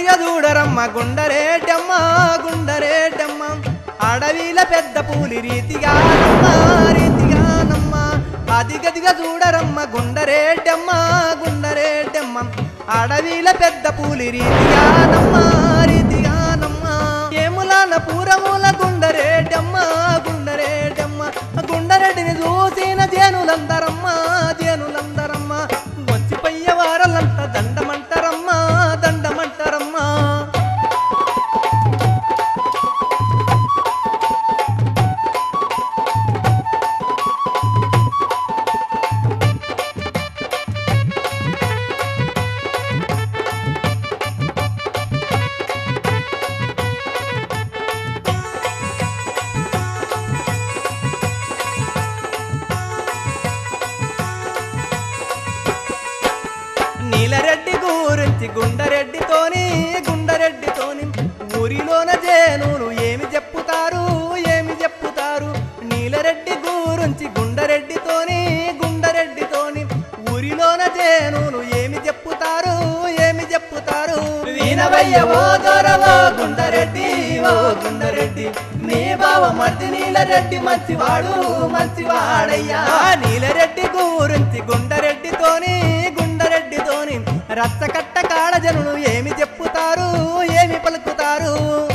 గదిగా చూడరమ్మ గుండరేటమ్మ గుండరేటమ్మ అడవిల పెద్ద పూలి రీతిగా నమ్మ రీతిగా నమ్మ అది గదిగా చూడరమ్మ గుండరేటమ్మ గుండరేటమ్మ అడవిల పెద్ద పూలి రీతిగా నమ్మ రీతిగా నమ్మ ఏములాన పూరముల గుండరేటమ్మ గుండరేటమ్మ గుండరెడ్డిని చూసిన జేనులందరమ్మ జేనులందరమ్మ వచ్చి పయ్యవారలంతా దండమంటారమ్మా దండమంటారమ్మా నీలరెడ్డి గురించి గుండరెడ్డితోని గుండరెడ్డితోని ఊరిలోన జేనులు ఏమి చెప్పుతారు ఏమి చెప్పుతారు నీలరెడ్డి గురించి గుండరెడ్డితోని గుండరెడ్డితోని ఊరిలోన జేనులు ఏమి చెప్పుతారు ఏమి చెప్పుతారు వీణవయ్య ఓ దొరవో గుండరెడ్డి ఓ గుండరెడ్డి నీ బావ మట్టి నీలరెడ్డి మంచివాడు మంచివాడయ్యా నీలరెడ్డి గురించి గుండరెడ్డితోని గుండరెడ్డితోని రచ్చకట్ట కాడ జనులు ఏమి చెప్పుతారు ఏమి పలుకుతారు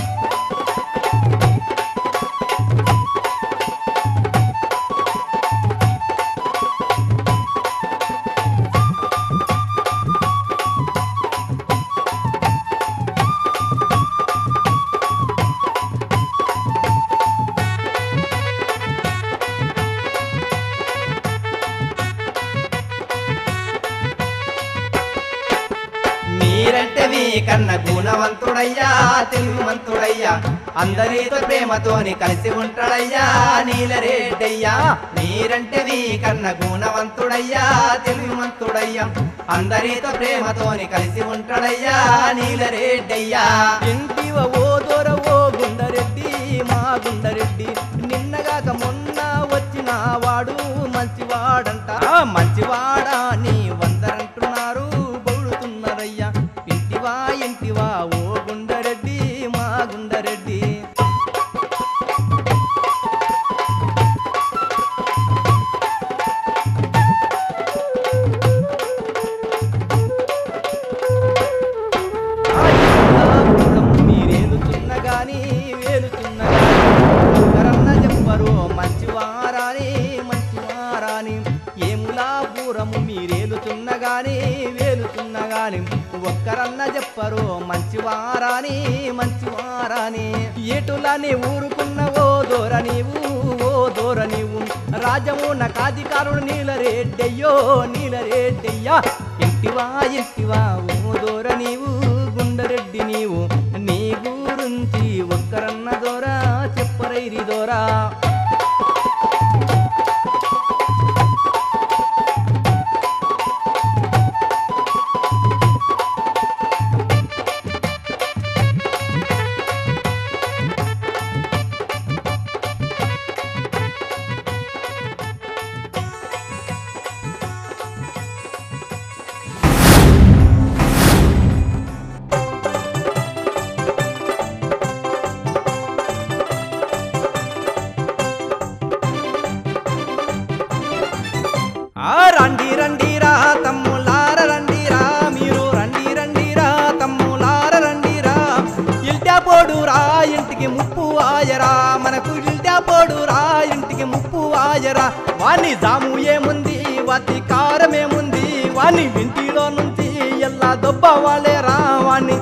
మీరంటే మీ కన్న గుణవంతుడయ్యా తెలివిమంతుడయ్యా అందరితో ప్రేమతోని కలిసి ఉంటాడయ్యా నీలరెడ్డయ్యా మీరంటే మీ కన్న గుణవంతుడయ్యా తెలివిమంతుడయ్యా అందరితో ప్రేమతోని కలిసి ఉంటాడయ్యా నీలరెడ్డయ్యా ఇంటివ ఓ దొర ఓ గుండరెడ్డి మా గుండరెడ్డి నిన్నగాక మొన్న వచ్చిన వాడు మంచివాడంట ఆ మంచివాడా నీ వందరంటున్నారు బౌడుతున్నారయ్యా ఇంటివా ఇంటివా ఓ గుండరెడ్డి మా గుండరెడ్డి మీరేలుతున్న గాని వేలుతున్న ఒక్కరన్న చెప్పరు మంచివారాని మంచివారాని ఏములా పూరము మీరేలుతున్న గాని వేలుతున్న గాని ఒక్కరన్న చెప్పరు మంచివారాని మంచివారాని ఏటులని ఊరుకున్న ఓ దూర నీవు ఓ దూర నీవు రాజము నకాధికారుడు నీలరెడ్డయ్యో నీలరెడ్డయ్యా ఇంటివా ఇంటివా ఓ దూర నీవు గుండరెడ్డి నీవు నీ గురించి ఒక్కరన్న దోరా చెప్పరైరి దోరా ఆ రండి రండిరా తమ్ములార రండిరా మీరు రండి రండిరా తమ్ములార రండిరా ఇల్టా పోడురా ఇంటికి ముప్పు ఆయరా మనకు ఇల్టా పోడురా ఇంటికి ముప్పు ఆయరా వాణ్ణి జాము ఏముంది వాటి కారం ఏముంది వాణ్ణి ఇంటిలో నుంచి ఎల్లా దొబ్బ వాళ్ళేరా వాణ్ణి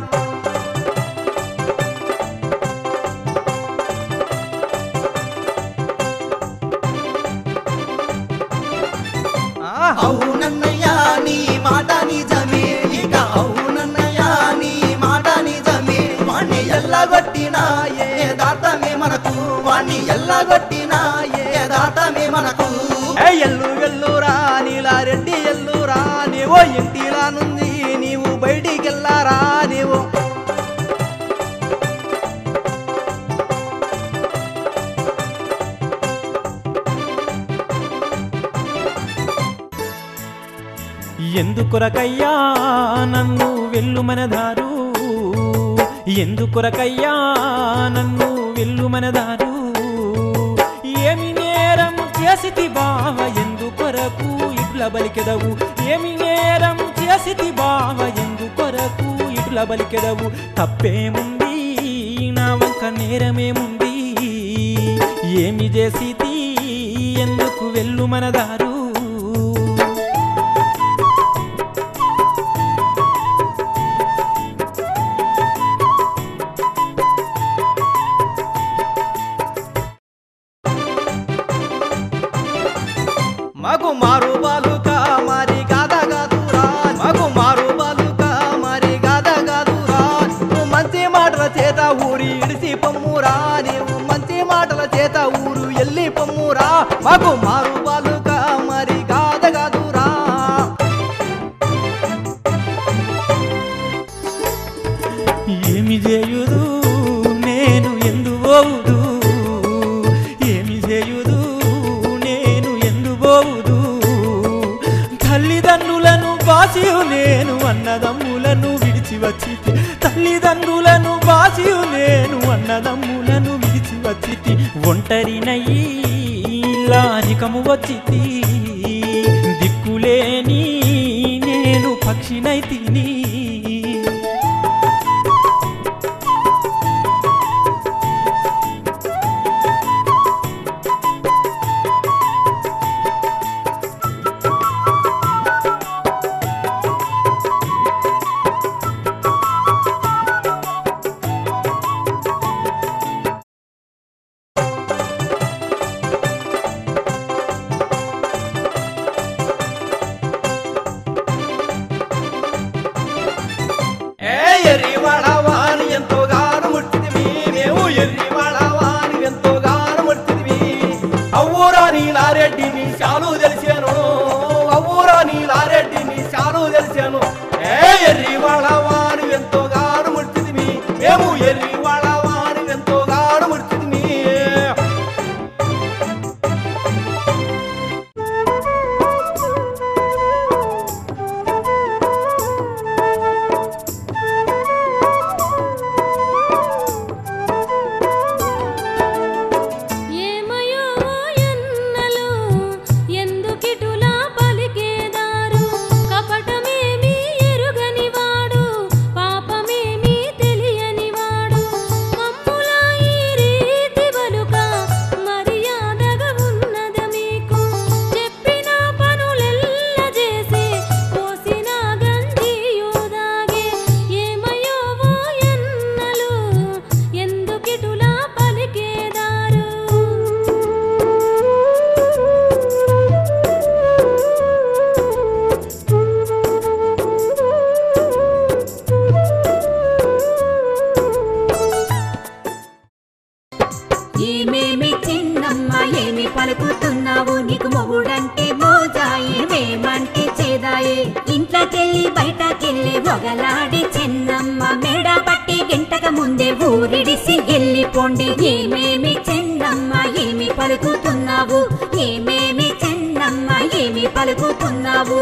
ఆ అవునన్నయ్యా నీ మాట నిజమే ఇక అవునన్నయ్యా నీ మాట నిజమే వాణ్ణి ఎల్లగొట్టినా ఏ దాటమే మనకు వాణ్ణి ఎల్లగొట్టినా ఏ దాటమే మనకు ఏ ఎల్లు వెల్లురా నీలారెడ్డి ఎల్లురా నీవో ఇంటిలా నుండి నీవు బయటికెళ్ళారా నీవు ఎందుకొరకయ్యా నన్ను వెల్లుమనదారు ఎందుకొరకయ్యా నన్ను వెల్లుమనదారు ఏమి నేరం చేసితి బావ ఎందుకొరకు ఇట్ల బలికెదవు ఏమి నేరం చేసితి బావ ఎందుకొరకు ఇట్ల బలికెదవు తప్పేముంది నా వంక నేరమేముంది ఏమి చేసితి ఎందుకు వెల్లుమనదారు మగు మారు బాలుక మరి గాద గాదురా మగు మారు బాలుక మరి గాద గాదురా నువ్వు మంచి మాటల చేత ఊరి ఇడిసి పొమ్మురా నీవు మంచి మాటల చేత ఊరు ఎల్లి పొమ్మురా మగు మారు బాలుక మరి గాద గాదురా ఏమి చేయుదు నేను ఎందు పోవుదు ఏమి చేయుదు నేను ఎందు పోవుదు తల్లిదండ్రులను బాసియు నేను అన్నదమ్ములను విడిచి వచ్చి తల్లిదండ్రులను బాసియు నేను అన్నదమ్ములను విడిచి వచ్చి ఒంటరినయ్యి లారికము వచ్చితి దిక్కులేని నేను పక్షినైతిని ఏ ఎర్రి వాడవాని ఎంతో గాను ముట్టిదివి మేము ఎర్రి వాడవాని ఎంతో గాను ముట్టిదివి అవ్వూరా నీలారెడ్డిని చాలు తెలిసాను అవ్వూరా నీలారెడ్డిని చాలు తెలిసాను ఏ ఎర్రి వాడవాని ఎంతో గాను ముట్టిదివి మేము ఎర్రి వాడవాని ఎంతో గాను ముట్టిదివి ఏమయో ఎన్నలు ఎందుకిటులా పలికేదారు కపటమేమి ఎరుగని వాడు పాపమేమి తెలియని వాడు మమ్ముల ఈ రీతి బలుక మర్యాదగా ఉన్నద మీకు చెప్పిన పనులెల్ల చేసి పోసిన గంజియు దాగే ఏమయో ఎన్నలు ఎందుకిటులా పలికేదారు ఏమేమి చిన్నమ్మ ఏమి పలుకుతున్నావు నీకు మొగుడంటే మోజా ఏమేమంటే చేదాయే ఇంట్లోకెళ్ళి బయటకెళ్ళి ఒగలాడి చిన్నమ్మ మేడ పట్టి గింటక ముందే ఊరిడిసి వెళ్ళిపోండి ఏమేమి చిన్నమ్మ ఏమి పలుకుతున్నావు ఏమేమి చిన్నమ్మ ఏమి పలుకుతున్నావు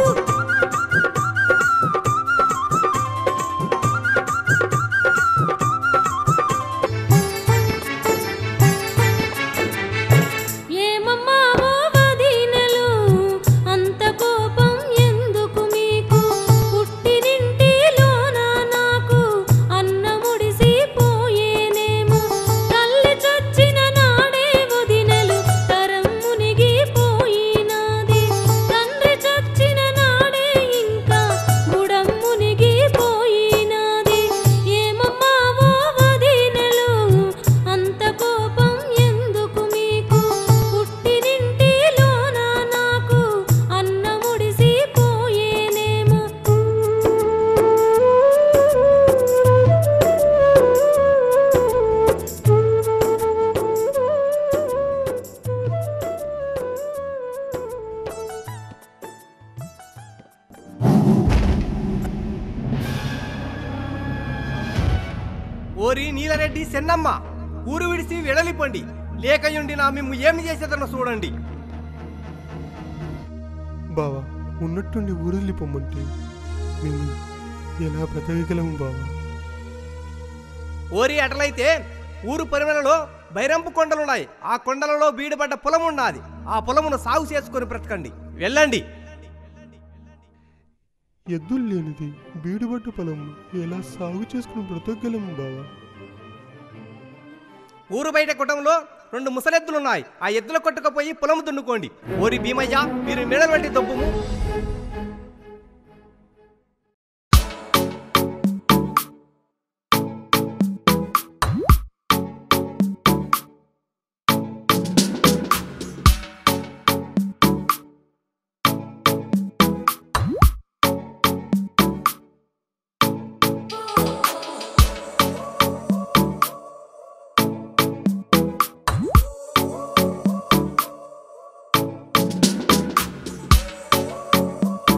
ఏమమ్మా ఓ వదినలు అంత కోపం ఎందుకు మీకు పుట్టినింటిలోన నాకు అన్నముడిసి పోయేనేమో తల్లి చచ్చిన నాడే వదినలు తరం మునిగిపోయినాది తండ్రి చచ్చిన నాడే ఇంకా గుడం మునిగిపోయినాది ఏమమ్మా ఓ వదినలు అంత కోపం ఎందుకు మీకు పుట్టినింటిలోన నాకు అన్నముడిసి పోయేనేమో ఓరి నీలరెడ్డి సెన్నమ్మ ఊరు విడిసి వెడలిపండి లేకయుండి నా మేము ఏమి చేసేదన్న చూడండి బావా ఉన్నట్టుండి ఊరెళ్ళిపోమ్మంటే మేము ఎలా బ్రతకగలము బావా ఓరి అటలైతే ఊరు పరిమళలో బైరంపు కొండలున్నాయి ఆ కొండలలో బీడుపడ్డ పొలం ఉన్నది ఆ పొలమును సాగు చేసుకొని బ్రతకండి వెళ్ళండి ఎద్దులు లేనిది బీడుబట్ట పొలము ఎలా సాగు చేసుకుని బ్రతకగలము బావా ఊరు బయట కుటుంబంలో రెండు ముసలెద్దులున్నాయి ఆ ఎద్దుల కొట్టుకుపోయి పొలం దున్నుకోండి ఓరి భీమయ్య మీరు మెడలు వంటి దొబ్బుము